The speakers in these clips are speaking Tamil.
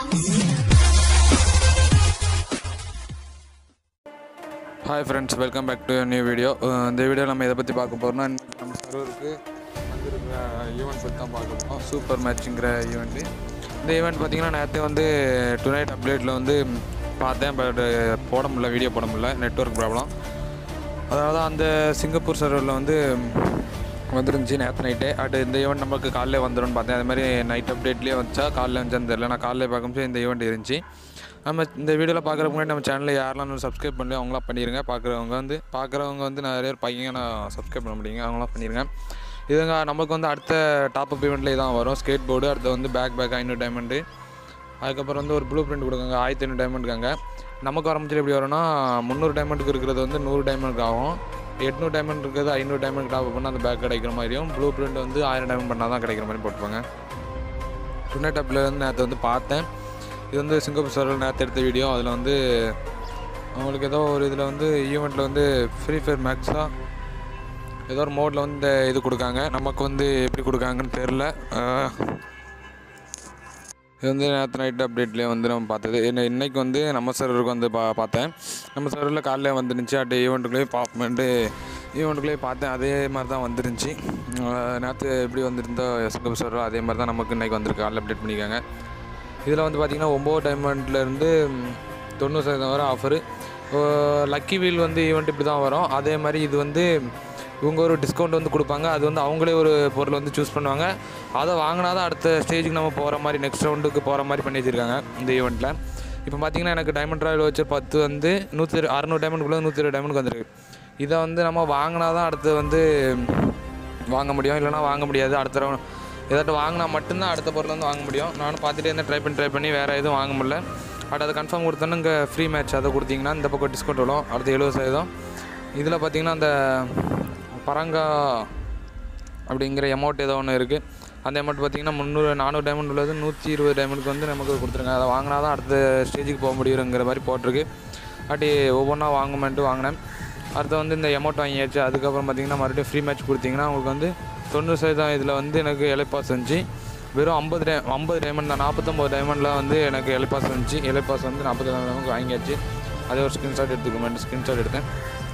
hi friends welcome back to new video இந்த வீடியோ நம்ம இதை பற்றி பார்க்க போகிறோம்னா நம்ம சர்வருக்கு வந்திருக்கிற ஈவெண்ட் பற்றி தான் பார்க்க போகிறோம் சூப்பர் மேட்சுங்கிற ஈவெண்ட்டு இந்த ஈவெண்ட் பார்த்தீங்கன்னா நேற்று வந்து டுநைட் அப்டேட்டில் வந்து பார்த்தேன் பட் போட முடியல வீடியோ போட முடியல நெட்ஒர்க் ப்ராப்ளம் அதாவது அந்த சிங்கப்பூர் சர்வரில் வந்து வந்துருந்துச்சு நேற்று நைட்டே அட் இந்த ஈவெண்ட் நமக்கு காலையில் வந்துடும்னு பார்த்தேன் அது மாதிரி நைட் அப்டேட்லேயே வந்துச்சா காலையில் வந்துச்சான்னு தெரியல நான் காலையில் பார்க்கும்போது இந்த ஈவெண்ட் இருந்துச்சு நம்ம இந்த வீடியோவில் பார்க்குறதுக்கு முன்னாடி நம்ம சேனலில் யாரெல்லாம் இன்னும் சப்ஸ்கிரைப் பண்ணலையோ அவங்களாம் பண்ணிடுங்க பார்க்குறவங்க வந்து பார்க்குறவங்க வந்து நிறைய பேர் பையங்க நான் சப்ஸ்கிரைப் பண்ண முடியுங்க அவங்களாம் பண்ணிடுங்க இதுங்க நமக்கு வந்து அடுத்த டாப் அப் ஈவெண்ட்லேயே தான் வரும் ஸ்கேட் போர்டு அடுத்து வந்து பேக் பேக் ஐநூறு டைமண்டு அதுக்கப்புறம் வந்து ஒரு ப்ளூ பிரிண்ட் கொடுக்காங்க ஆயிரத்தி ஐநூறு டைமண்டுக்காங்க நமக்கு ஆரம்பிச்சு எப்படி வரும்னா முந்நூறு டைமண்டுக்கு இருக்கிறது வந்து நூறு டைமண்டுக்கு ஆகும் எட்நூறு டைமண்ட் இருக்கிறது ஐநூறு டைமண்ட் டாப் பண்ணால் அந்த பேக் கிடைக்கிற மாதிரியும் ப்ளூ பிரிண்ட் வந்து ஆயிரம் டைமண்ட் பண்ணால் தான் கிடைக்கிற மாதிரி போட்டுப்பாங்க டுனே டப்பில் வந்து நேற்று வந்து பார்த்தேன் இது வந்து சிங்கப்பூர் சர்வர் நேற்று எடுத்த வீடியோ அதில் வந்து அவங்களுக்கு ஏதோ ஒரு இதில் வந்து ஈவெண்ட்டில் வந்து ஃப்ரீ ஃபயர் மேக்ஸாக ஏதோ ஒரு மோடில் வந்து இந்த இது கொடுக்காங்க நமக்கு வந்து எப்படி கொடுக்காங்கன்னு தெரில இது வந்து நேற்று நைட் அப்டேட்லேயே வந்து நம்ம பார்த்தது என்ன இன்றைக்கி வந்து நம்ம சர்வருக்கு வந்து பா பார்த்தேன் நம்ம சர்வரில் காலையில் வந்துருந்துச்சு அட்டு ஈவெண்ட்டுக்குள்ளேயே பார்ப்போம்ட்டு ஈவெண்ட்டுக்குள்ளேயே பார்த்தேன் அதே மாதிரி தான் வந்துருந்துச்சு நேற்று எப்படி வந்திருந்தோ சிங்கப்பூர் சர்வர் அதே மாதிரி தான் நமக்கு இன்றைக்கி வந்திருக்கு காலையில் அப்டேட் பண்ணிக்காங்க இதில் வந்து பார்த்திங்கன்னா ஒம்பது டைமண்ட்லேருந்து தொண்ணூறு சதவீதம் வரை ஆஃபரு லக்கி வீல் வந்து ஈவெண்ட் இப்படி தான் வரும் அதே மாதிரி இது வந்து இவங்க ஒரு டிஸ்கவுண்ட் வந்து கொடுப்பாங்க அது வந்து அவங்களே ஒரு பொருள் வந்து சூஸ் பண்ணுவாங்க அதை வாங்கினா தான் அடுத்த ஸ்டேஜுக்கு நம்ம போகிற மாதிரி நெக்ஸ்ட் ரவுண்டுக்கு போகிற மாதிரி பண்ணி வச்சுருக்காங்க இந்த ஈவெண்ட்டில் இப்போ பார்த்தீங்கன்னா எனக்கு டைமண்ட் ராயல் வச்சு பத்து வந்து நூற்றி அறநூறு டைமண்ட்குள்ளே நூற்றி இருபது டைமண்ட் வந்துருக்கு இதை வந்து நம்ம வாங்கினா தான் அடுத்து வந்து வாங்க முடியும் இல்லைனா வாங்க முடியாது அடுத்த ரவுண்ட் ஏதாட்டும் வாங்கினா மட்டும்தான் அடுத்த பொருள் வந்து வாங்க முடியும் நானும் பார்த்துட்டே இருந்தேன் ட்ரை பண்ணி ட்ரை பண்ணி வேறு எதுவும் வாங்க முடியல பட் அதை கன்ஃபார்ம் கொடுத்தோன்னு இங்கே ஃப்ரீ மேட்ச் அதை கொடுத்தீங்கன்னா இந்த பக்கம் டிஸ்கவுண்ட் வரும் அடுத்து எழுபது சதவீதம் இதில் பார்த்தீங்கன்னா அந்த பரங்கா அப்படிங்கிற அமௌண்ட் ஏதோ ஒன்று இருக்குது அந்த அமௌண்ட் பார்த்தீங்கன்னா முந்நூறு நானூறு டைமண்ட் உள்ளது நூற்றி இருபது டைமண்ட்க்கு வந்து நமக்கு கொடுத்துருங்க அதை வாங்கினா தான் அடுத்த ஸ்டேஜுக்கு போக முடியுங்கிற மாதிரி போட்டிருக்கு அப்படி ஒவ்வொன்றா வாங்குமென்ட்டு வாங்கினேன் அடுத்து வந்து இந்த அமௌண்ட் வாங்கியாச்சு அதுக்கப்புறம் பார்த்தீங்கன்னா மறுபடியும் ஃப்ரீ மேட்ச் கொடுத்தீங்கன்னா உங்களுக்கு வந்து தொண்ணூறு சதவீதம் இதில் வந்து எனக்கு எலைப்பாஸ் இருந்துச்சு வெறும் ஐம்பது டை ஐம்பது டைமண்ட் தான் நாற்பத்தொம்பது டைமண்டில் வந்து எனக்கு எலைப்பாஸ் இருந்துச்சு எலைப்பாஸ் வந்து நாற்பது டைமண்ட் வாங்கியாச்சு அதே ஒரு ஸ்க்ரீன்ஷாட் எடுத்துக்கோமே ஸ்க்ரீன்ஷாட் எடுத்தேன்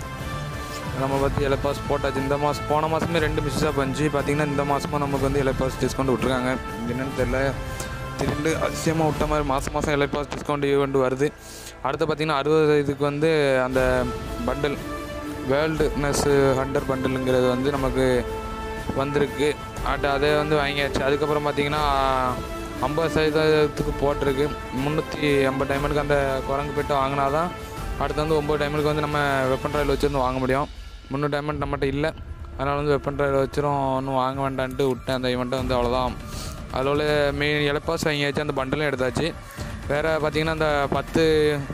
நம்ம பற்றி எலைப்பாஸ் போட்டாச்சு இந்த மாதம் போன மாதமே ரெண்டு மிஸ்ஸாக பண்ணிச்சு பார்த்தீங்கன்னா இந்த மாதமும் நமக்கு வந்து எலைப்பாஸ் டிஸ்கவுண்ட் விட்ருக்காங்க என்னென்னு தெரில திடீர்னு அதிசயமாக விட்ட மாதிரி மாதம் மாதம் எலைப்பாஸ் டிஸ்கவுண்ட் ஈவெண்ட் வருது அடுத்து பார்த்திங்கன்னா அறுபது இதுக்கு வந்து அந்த பண்டில் வேர்ல்டுனஸ் ஹண்டர் பண்டிலுங்கிறது வந்து நமக்கு வந்திருக்கு அட் அதே வந்து வாங்கியாச்சு அதுக்கப்புறம் பார்த்தீங்கன்னா ஐம்பது சதவீதத்துக்கு போட்டிருக்கு முந்நூற்றி ஐம்பது டைமண்டுக்கு அந்த குரங்கு பெட்டு வாங்கினா தான் அடுத்து வந்து ஒம்பது டைமண்டுக்கு வந்து நம்ம வெப்பன் ட்ராயில் வச்சு வந்து வாங்க முடியும் முந்நூறு டைமண்ட் நம்மகிட்ட இல்லை அதனால் வந்து வெப்பன் ட்ராயில் வச்சிரும் ஒன்றும் வாங்க வேண்டான்ட்டு விட்டேன் அந்த ஈவெண்ட்டை வந்து அவ்வளோதான் அதில் உள்ள மெயின் இலப்பாஸ் வாங்கியாச்சு அந்த பண்டலும் எடுத்தாச்சு வேறு பார்த்திங்கன்னா அந்த பத்து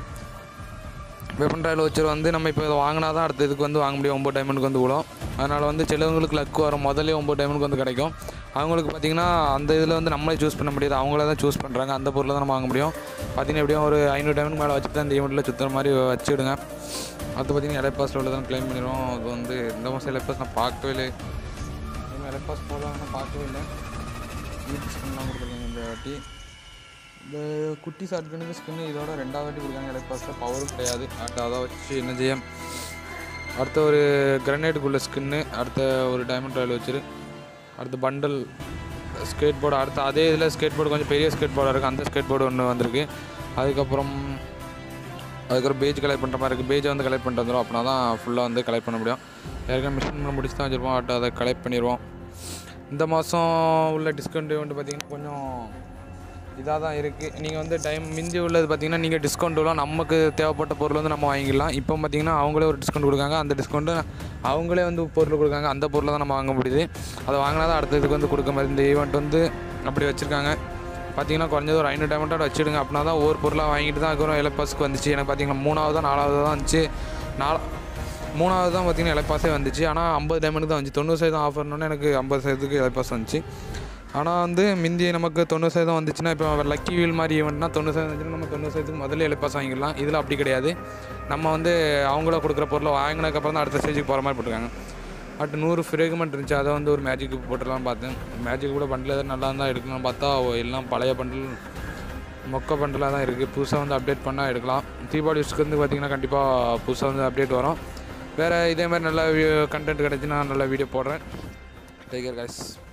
வெப்பன் ட்ராயில் வச்சு வந்து நம்ம இப்போ இதை வாங்கினா தான் அடுத்த இதுக்கு வந்து வாங்க முடியும் ஒம்பது டைமண்டுக்கு வந்து விடும் அதனால் வந்து சிலவங்களுக்கு லக் வரும் முதல்ல ஒம்பது டைமண்டுக்கு வந்து கிடைக்கும் அவங்களுக்கு பார்த்திங்கன்னா அந்த இதில் வந்து நம்மளே சூஸ் பண்ண முடியாது அவங்களே தான் சூஸ் பண்ணுறாங்க அந்த பொருளை தான் நம்ம வாங்க முடியும் பார்த்திங்கன்னா எப்படியும் ஒரு ஐநூறு டைமண்ட் மேலே வச்சுட்டு அந்த ஈவெண்ட்டில் சுற்றுற மாதிரி வச்சுடுங்க அடுத்து பார்த்திங்கன்னா எலைப்பாஸில் உள்ள தான் க்ளைம் பண்ணிடுவோம் அது வந்து இந்த மாதம் எலைப்பாஸ் நான் பார்க்கவே இல்லை எலைப்பாஸ் போடலாம்னு நான் பார்க்கவே இல்லை வீட்டு ஸ்கின்லாம் கொடுத்துருக்காங்க இந்த வாட்டி இந்த குட்டி ஷாட்கனுக்கு ஸ்கின் இதோட ரெண்டாவது வாட்டி கொடுக்காங்க எலைப்பாஸில் பவரும் கிடையாது அடுத்து அதை வச்சு என்ன செய்ய அடுத்த ஒரு கிரனேட்டுக்குள்ள ஸ்கின்னு அடுத்த ஒரு டைமண்ட் ராயல் வச்சிரு அடுத்து பண்டல் ஸ்கேட் போர்டு அடுத்து அதே இதில் ஸ்கேட் போர்டு கொஞ்சம் பெரிய ஸ்கேட் போர்டாக இருக்குது அந்த ஸ்கேட் போர்டு ஒன்று வந்திருக்கு அதுக்கப்புறம் அதுக்கப்புறம் பேஜ் கலெக்ட் பண்ணுற மாதிரி இருக்குது பேஜை வந்து கலெக்ட் பண்ணிட்டு வந்துடும் அப்படின்னா தான் ஃபுல்லாக வந்து கலெக்ட் பண்ண முடியும் ஏற்கனவே மிஷின் முடிச்சு தான் வச்சுருப்போம் அட் அதை கலெக்ட் பண்ணிடுவோம் இந்த மாதம் உள்ள டிஸ்கவுண்ட் வந்து பார்த்திங்கன்னா கொஞ்சம் இதாக தான் இருக்குது நீங்கள் வந்து டைம் மிஞ்சி உள்ளது பார்த்தீங்கன்னா நீங்கள் டிஸ்கவுண்ட்லாம் நமக்கு தேவைப்பட்ட பொருள் வந்து நம்ம வாங்கிக்கலாம் இப்போ பார்த்தீங்கன்னா அவங்களே ஒரு டிஸ்கவுண்ட் கொடுக்காங்க அந்த டிஸ்கவுண்ட்டு அவங்களே வந்து பொருள் கொடுக்காங்க அந்த பொருளை தான் நம்ம வாங்க முடியுது அதை வாங்கினா தான் அடுத்த இதுக்கு வந்து கொடுக்க மாதிரி இந்த ஈவெண்ட் வந்து அப்படி வச்சுருக்காங்க பார்த்தீங்கன்னா குறைஞ்சது ஒரு ஐநூறு டைமண்டோட வச்சுடுங்க அப்படின்னா தான் ஒவ்வொரு பொருளாக வாங்கிட்டு தான் அதுக்கப்புறம் இலப்பாஸுக்கு வந்துச்சு எனக்கு பார்த்தீங்கன்னா மூணாவது தான் நாலாவது தான் வந்துச்சு நாலா மூணாவது தான் பார்த்தீங்கன்னா இலப்பாஸே வந்துச்சு ஆனால் ஐம்பது டைமண்டுக்கு தான் வந்துச்சு தொண்ணூறு சதவீதம் ஆஃபர்னு எனக்கு ஐம்பது சதவீதத்துக்கு இலப்பாஸ் வந்துச்சு ஆனால் வந்து மிந்தி நமக்கு தொண்ணூறு சதவீதம் வந்துச்சுன்னா இப்போ லக்கி வீல் மாதிரி ஈவெண்ட்னா தொண்ணூறு சதவீதம் வந்துச்சுன்னா நம்ம தொண்ணூறு சதவீதத்துக்கு முதல்ல இலப்பாஸ் வாங்கிடலாம் இதில் அப்படி கிடையாது நம்ம வந்து அவங்கள கொடுக்குற பொருளை வாங்கினதுக்கப்புறம் தான் அடுத்த ஸ்டேஜுக்கு போகிற மாதிரி போட்டிருக்காங்க பட் நூறு ஃப்ரேக்மெண்ட் இருந்துச்சு அதை வந்து ஒரு மேஜிக்கு போட்டுடலாம் பார்த்தேன் மேஜிக் கூட பண்டில் எதாவது நல்லா இருந்தால் எடுக்கணும்னு பார்த்தா எல்லாம் பழைய பண்டில் மொக்க பண்டலாக தான் இருக்குது புதுசாக வந்து அப்டேட் பண்ணால் எடுக்கலாம் தீபாவளி யூஸ்க்கு வந்து பார்த்திங்கன்னா கண்டிப்பாக புதுசாக வந்து அப்டேட் வரும் வேறு இதே மாதிரி நல்ல கண்டென்ட் கிடச்சுன்னா நல்ல வீடியோ போடுறேன் டேக் கேர் guys